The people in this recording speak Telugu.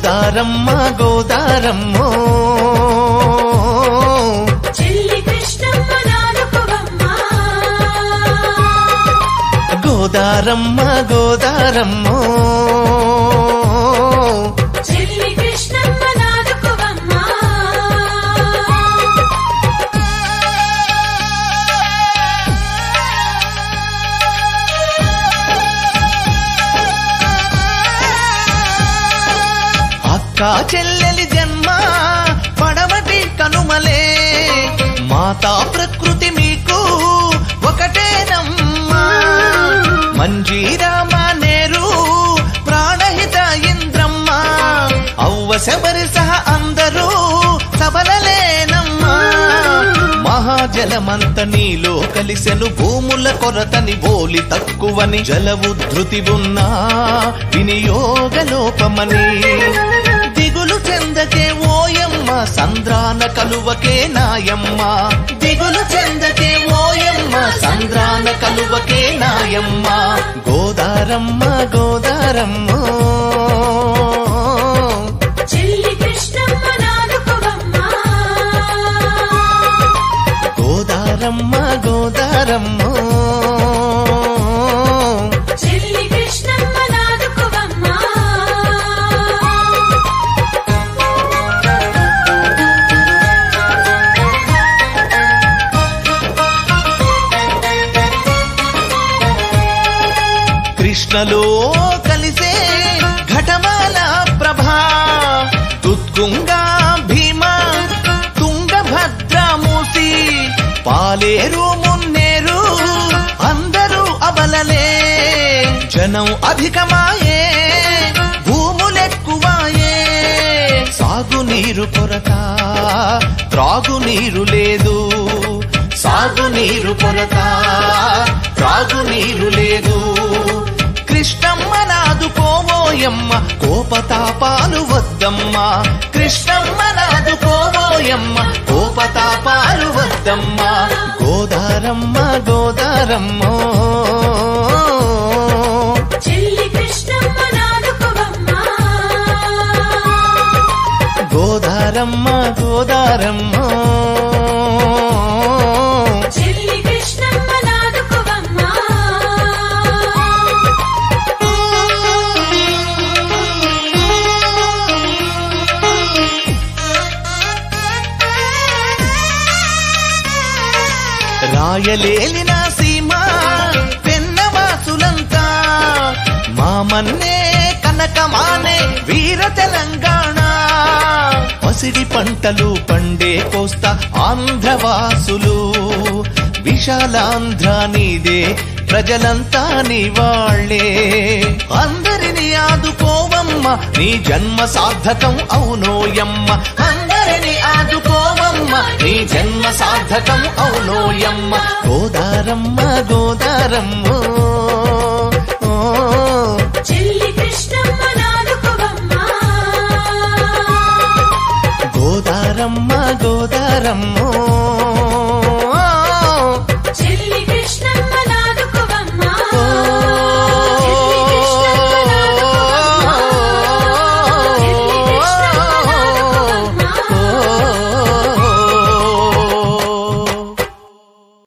గోదారమ్మ గోదారమ్మో చెల్లి కృష్ణమ్మ నానుకువమ్మ గోదారమ్మ గోదారమ్మో చెల్లి కృష్ణమ్మ నానుకువమ్మ అక్క చెల్లెలి జన్మ పడమటి కనుమలే మాతా ప్రకృతి మీకు ఒకటేనమ్మా మంజీరామ నేరు ప్రాణహిత ఇంద్రమ్మ అవ్వ శబరి సహ అందరూ సబలలేనమ్మా మహాజలమంత నీలో కలిసెను భూముల కొరతని బోలి తక్కువని జల ఉద్ధృతి ఉన్నా వినియోగ లోపమని దిగులు చెందకే ఓయమ్మ సంద్రాన కలువకే నాయమ్మ దిగులు చెందకే ఓయమ్మ సంద్రాన కలువకే నాయమ్మ గోదారమ్మ గోదారమ్మ చెల్లి కృష్ణమ్మ నానుకువమ్మ గోదారమ్మ గోదారమ్మ చెల్లి కృష్ణమ్మ నానుకువమ్మ కృష్ణలో కలిసే ఘటమాల ప్రభా తుత్కుంగా భీమ తుంగభద్ర మూసి పాలేరు మున్నేరు అందరూ అబలలే జనం అధికమాయే భూములెక్కువాయే సాగునీరు కొరత త్రాగునీరు లేదు సాగునీరు కొరత త్రాగునీరు లేదు కృష్ణమ్మ నాదుకోవోయమ్మ కోపతాపాలు వద్దమ్మ కృష్ణమ్మ నాదుకోవోయమ్మ కోపతాపాలు వద్దమ్మ గోదారమ్మ గోదారమ్మ చెల్లి కృష్ణమ్మ నానుకువమ్మ గోదారమ్మ గోదారమ్మ చెల్లి కృష్ణమ్మ నానుకువమ్మ రాయలేలిన సీమ పెన్నవాసులంతా మామన్నే కనకమానే వీర తెలంగాణ పసిడి పంటలు పండే కోస్తా ఆంధ్రవాసులు విశాలాంధ్ర నీదే ప్రజలంతా నీ వాళ్ళే అందరిని ఆదుకోవమ్మ నీ జన్మ సార్థకం అవునోయమ్మ అందరిని ఆదుకోవమ్మ నీ జన్మ సార్థకం అవునోయమ్మ గోదారమ్మ గోదారమ్మ ఓ, చెల్లి కృష్ణమ్మ నానుకువమ్మ గోదారమ్మ గోదారమ్మ